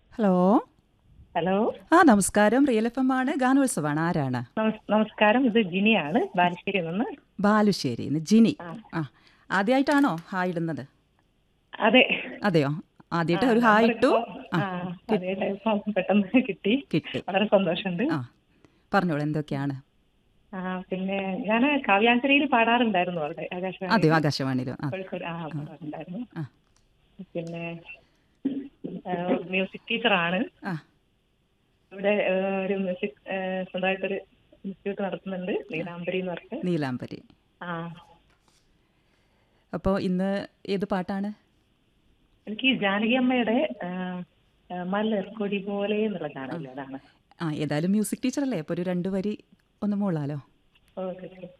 Hello hello ആ നമസ്കാരം real F M ആണ് ഗാനോത്സവമാണ് ആരാണ് നമസ്- നമസ്കാരം ഇത് ജിനിയാണ് ബാലുശ്ശേരി നിന്ന് ബാലുശ്ശേരി ജിനി ആ. ആ ആദ്യമായിട്ടാണോ ഹായ് ഇടുന്നത് അതെ അതെയോ ആദ്യമായിട്ട് ഒരു ഹായ് ഇട്ടു ആ അതെ ഇപ്പം പെട്ടെന്ന് കിട്ടി കിട്ടി വളരെ സന്തോഷമുണ്ട് ആ പറഞ്ഞോളൂ എന്തൊക്കെയാണ് ആ പിന്നെ ഞാൻ കാവ്യാഞ്ജലിയിൽ പാടാറുണ്ടായിരുന്നു അവിടെ ആകാശവാണി അതെയോ ആകാശവാണിയിലോ ആ കോഴിക്കോട് ആ പാടാറുണ്ടായിരുന്നു ആ. പിന്നെ ആ, മ്യൂസിക് ടീച്ചറാണ് ആ ഇവിടെ ആ, ഒരു മ്യൂസിക് ആ, സ്വന്തമായിട്ടൊരു ഇൻസ്റ്റിറ്റ്യൂട്ട് നടത്തുന്നുണ്ട് നീലാംബരി എന്ന് പറഞ്ഞിട്ട് നീലാംബരി ആ അപ്പോൾ ഇന്ന് ഏത് പാട്ടാണ് എനിക്ക് ജാനകി അമ്മയുടെ ആ, ആ, മലർക്കൊടി പോലെ എന്നുള്ള ഗാനമില്ലേ അതാണ് ആ ഏതായാലും മ്യൂസിക് ടീച്ചറല്ലേ അപ്പോൾ ഒരു രണ്ട് വരി ഒന്ന് മൂളാലോ ഓക്കെ